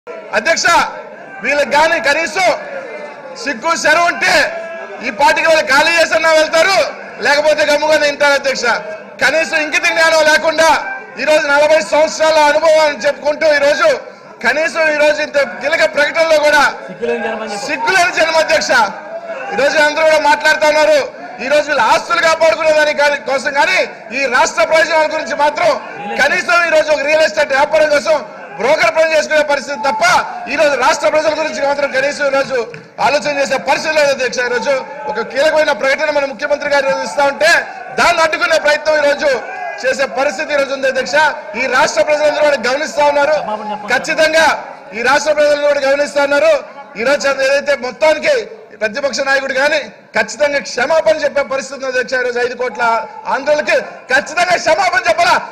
అధ్యక్ష వీళ్ళకి కానీ కనీసం సిగ్గు సెరవు ఉంటే ఈ పార్టీకి వాళ్ళు ఖాళీ చేసన్నా వెళ్తారు లేకపోతే గమ్ముగానే తింటారు అధ్యక్ష కనీసం ఇంకిత జ్ఞానం లేకుండా ఈ రోజు నలభై సంవత్సరాల అనుభవాన్ని చెప్పుకుంటూ ఈ రోజు కనీసం ఈ రోజు ఇంత కీలక ప్రకటనలో కూడా సిగ్గులేని జనమని చెప్పు. సిగ్గులేని జన్మ అధ్యక్ష ఈ రోజు అందరూ కూడా మాట్లాడుతా ఉన్నారు ఈ రోజు వీళ్ళ ఆస్తులు కాపాడుకునే దాని కానీ- కోసం కానీ ఈ రాష్ట్ర ప్రయోజనాల గురించి మాత్రం కనీసం ఈ రోజు ఒక రియల్ ఎస్టేట్ వ్యాపారం కోసం బ్రోకర్ పని చేసుకునే పరిస్థితి తప్ప ఈ రోజు రాష్ట్ర ప్రజల గురించి మాత్రం కనీసం ఈ రోజు ఆలోచన చేసే పరిస్థితి లేదు అధ్యక్ష ఈ రోజు ఒక కీలకమైన ప్రకటన మన ముఖ్యమంత్రి గారు ఈరోజు ఇస్తా ఉంటే దాన్ని అడ్డుకునే ప్రయత్నం ఈ రోజు చేసే పరిస్థితి ఈ రోజు ఉంది అధ్యక్ష ఈ రాష్ట్ర ప్రజలందరూ కూడా గమనిస్తా ఉన్నారు ఖచ్చితంగా ఈ రాష్ట్ర ప్రజలు కూడా గమనిస్తా ఉన్నారు ఈ రోజు ఏదైతే మొత్తానికి ప్రతిపక్ష నాయకుడు కానీ ఖచ్చితంగా క్షమాపణ చెప్పే పరిస్థితి ఉంది అధ్యక్ష ఈ రోజు ఐదు కోట్ల ఆంధ్రులకి ఖచ్చితంగా క్షమాపణ చెప్పాలా